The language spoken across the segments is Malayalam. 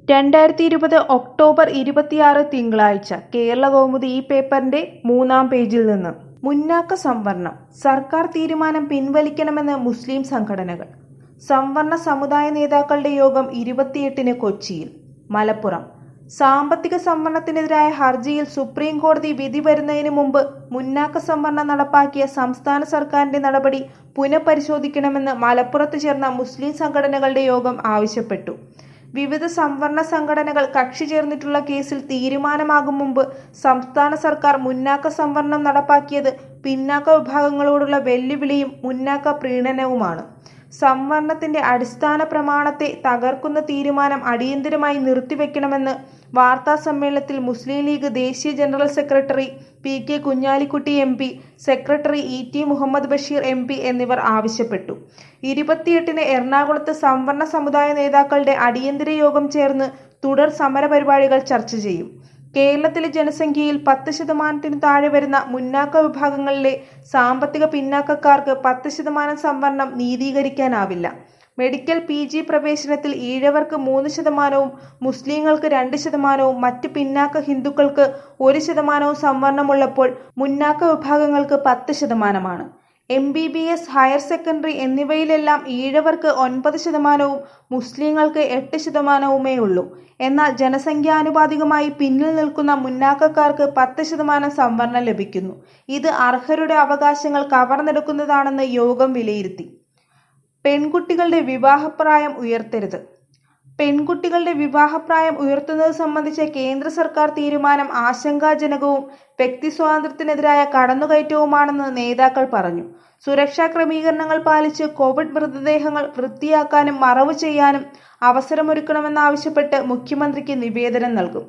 രണ്ടായിരത്തി ഇരുപത് ഒക്ടോബർ ഇരുപത്തിയാറ് തിങ്കളാഴ്ച കേരള കൗമുദി ഈ പേപ്പറിന്റെ മൂന്നാം പേജിൽ നിന്ന് മുന്നാക്ക സംവരണം സർക്കാർ തീരുമാനം പിൻവലിക്കണമെന്ന് മുസ്ലിം സംഘടനകൾ സംവരണ സമുദായ നേതാക്കളുടെ യോഗം ഇരുപത്തിയെട്ടിന് കൊച്ചിയിൽ മലപ്പുറം സാമ്പത്തിക സംവരണത്തിനെതിരായ ഹർജിയിൽ സുപ്രീം കോടതി വിധി വരുന്നതിന് മുമ്പ് മുന്നാക്ക സംവരണം നടപ്പാക്കിയ സംസ്ഥാന സർക്കാരിന്റെ നടപടി പുനഃപരിശോധിക്കണമെന്ന് മലപ്പുറത്ത് ചേർന്ന മുസ്ലിം സംഘടനകളുടെ യോഗം ആവശ്യപ്പെട്ടു വിവിധ സംവരണ സംഘടനകൾ കക്ഷി ചേർന്നിട്ടുള്ള കേസിൽ തീരുമാനമാകും മുമ്പ് സംസ്ഥാന സർക്കാർ മുന്നാക്ക സംവരണം നടപ്പാക്കിയത് പിന്നാക്ക വിഭാഗങ്ങളോടുള്ള വെല്ലുവിളിയും മുന്നാക്ക പ്രീണനവുമാണ് സംവരണത്തിന്റെ അടിസ്ഥാന പ്രമാണത്തെ തകർക്കുന്ന തീരുമാനം അടിയന്തരമായി നിർത്തിവെക്കണമെന്ന് വാർത്താ സമ്മേളനത്തിൽ മുസ്ലിം ലീഗ് ദേശീയ general secretary P K Kunhalikutty M P secretary E T Muhammad Basheer M P എന്നിവർ ആവശ്യപ്പെട്ടു ഇരുപത്തിയെട്ടിന് എറണാകുളത്ത് സംവരണ സമുദായ നേതാക്കളുടെ അടിയന്തര യോഗം ചേർന്ന് തുടർ സമരപരിപാടികൾ ചർച്ച ചെയ്യും കേരളത്തിലെ ജനസംഖ്യയിൽ പത്ത് ശതമാനത്തിന് താഴെ വരുന്ന മുന്നാക്ക വിഭാഗങ്ങളിലെ സാമ്പത്തിക പിന്നാക്കക്കാർക്ക് പത്ത് ശതമാനം സംവരണം നീതീകരിക്കാനാവില്ല മെഡിക്കൽ പി ജി പ്രവേശനത്തിൽ ഈഴവർക്ക് മൂന്ന് ശതമാനവും മുസ്ലിങ്ങൾക്ക് രണ്ട് ശതമാനവും മറ്റ് പിന്നാക്ക ഹിന്ദുക്കൾക്ക് ഒരു ശതമാനവും സംവരണമുള്ളപ്പോൾ മുന്നാക്ക വിഭാഗങ്ങൾക്ക് പത്ത് ശതമാനമാണ് M B B S higher secondary എന്നിവയിലെല്ലാം ഈഴവർക്ക് ഒൻപത് ശതമാനവും മുസ്ലിങ്ങൾക്ക് എട്ട് ശതമാനവുമേ ഉള്ളൂ എന്നാൽ ജനസംഖ്യാനുപാതികമായി പിന്നിൽ നിൽക്കുന്ന മുന്നാക്കക്കാർക്ക് പത്ത് ശതമാനം സംവരണം ലഭിക്കുന്നു ഇത് അർഹരുടെ അവകാശങ്ങൾ കവർന്നെടുക്കുന്നതാണെന്ന് യോഗം വിലയിരുത്തി പെൺകുട്ടികളുടെ വിവാഹപ്രായം ഉയർത്തരുത് പെൺകുട്ടികളുടെ വിവാഹപ്രായം ഉയർത്തുന്നത് സംബന്ധിച്ച കേന്ദ്ര സർക്കാർ തീരുമാനം ആശങ്കാജനകവും വ്യക്തി സ്വാതന്ത്ര്യത്തിനെതിരായ കടന്നുകയറ്റവുമാണെന്ന് നേതാക്കൾ പറഞ്ഞു സുരക്ഷാ ക്രമീകരണങ്ങൾ പാലിച്ച് കോവിഡ് മൃതദേഹങ്ങൾ വൃത്തിയാക്കാനും മറവ് ചെയ്യാനും അവസരമൊരുക്കണമെന്നാവശ്യപ്പെട്ട് മുഖ്യമന്ത്രിക്ക് നിവേദനം നൽകും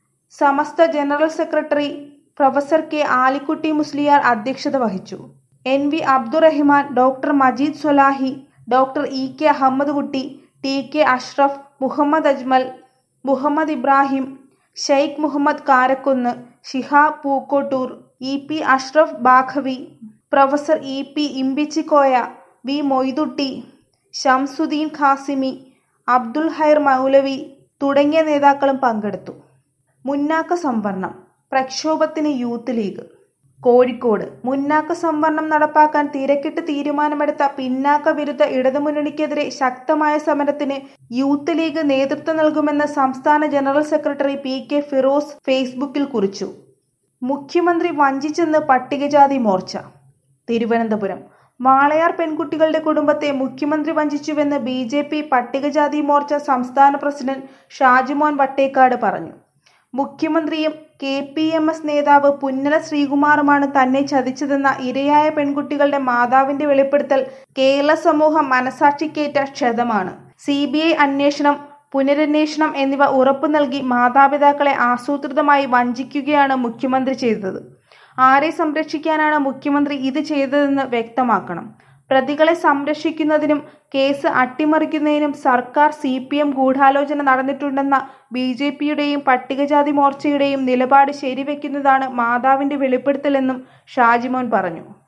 Samastha general secretary professor K Alikutty Musliyar അധ്യക്ഷത വഹിച്ചു N V Abdurahiman doctor Majeed Solahi doctor E K Ahammed Kutty T K Ashraf Muhammad Ajmal Muhammad Ibrahim Sheikh Muhammad Karakkunnu Shihab Pookkottur E P Ashraf Baqavi professor E P Imbichikoya V Moythutty Shamsuddin Qasimi Abdul Khair Maulavi തുടങ്ങിയ നേതാക്കളും പങ്കെടുത്തു മുന്നാക്ക സംവരണം പ്രക്ഷോഭത്തിന് യൂത്ത് ലീഗ് കോഴിക്കോട് മുന്നാക്ക സംവരണം നടപ്പാക്കാൻ തിരക്കിട്ട് തീരുമാനമെടുത്ത പിന്നാക്ക വിരുദ്ധ ഇടതുമുന്നണിക്കെതിരെ ശക്തമായ സമരത്തിന് യൂത്ത് ലീഗ് നേതൃത്വം നൽകുമെന്ന് സംസ്ഥാന general secretary P K Firoz ഫേസ്ബുക്കിൽ കുറിച്ചു മുഖ്യമന്ത്രി വഞ്ചിച്ചെന്ന് പട്ടികജാതി മോർച്ച തിരുവനന്തപുരം വാളയാർ പെൺകുട്ടികളുടെ കുടുംബത്തെ മുഖ്യമന്ത്രി വഞ്ചിച്ചുവെന്ന് ബി ജെ പി പട്ടികജാതി മോർച്ച സംസ്ഥാന പ്രസിഡന്റ് ഷാജിമോൻ വട്ടേക്കാട് പറഞ്ഞു മുഖ്യമന്ത്രിയും കെ പി എം എസ് നേതാവ് പുന്നല ശ്രീകുമാറുമാണ് തന്നെ ചതിച്ചതെന്ന ഇരയായ പെൺകുട്ടികളുടെ മാതാവിന്റെ വെളിപ്പെടുത്തൽ കേരള സമൂഹം മനസാക്ഷിക്കേറ്റ ക്ഷതമാണ് സി ബി ഐ അന്വേഷണം പുനരന്വേഷണം എന്നിവ ഉറപ്പു നൽകി മാതാപിതാക്കളെ ആസൂത്രിതമായി വഞ്ചിക്കുകയാണ് മുഖ്യമന്ത്രി ചെയ്തത് ആരെ സംരക്ഷിക്കാനാണ് മുഖ്യമന്ത്രി ഇത് ചെയ്തതെന്ന് വ്യക്തമാക്കണം പ്രതികളെ സംരക്ഷിക്കുന്നതിനും കേസ് അട്ടിമറിക്കുന്നതിനും സർക്കാർ സി പി എം ഗൂഢാലോചന നടന്നിട്ടുണ്ടെന്ന ബി ജെ പിയുടെയും പട്ടികജാതി മോർച്ചയുടെയും നിലപാട് ശരിവെക്കുന്നതാണ് മാതാവിന്റെ വെളിപ്പെടുത്തലെന്നും ഷാജിമോൻ പറഞ്ഞു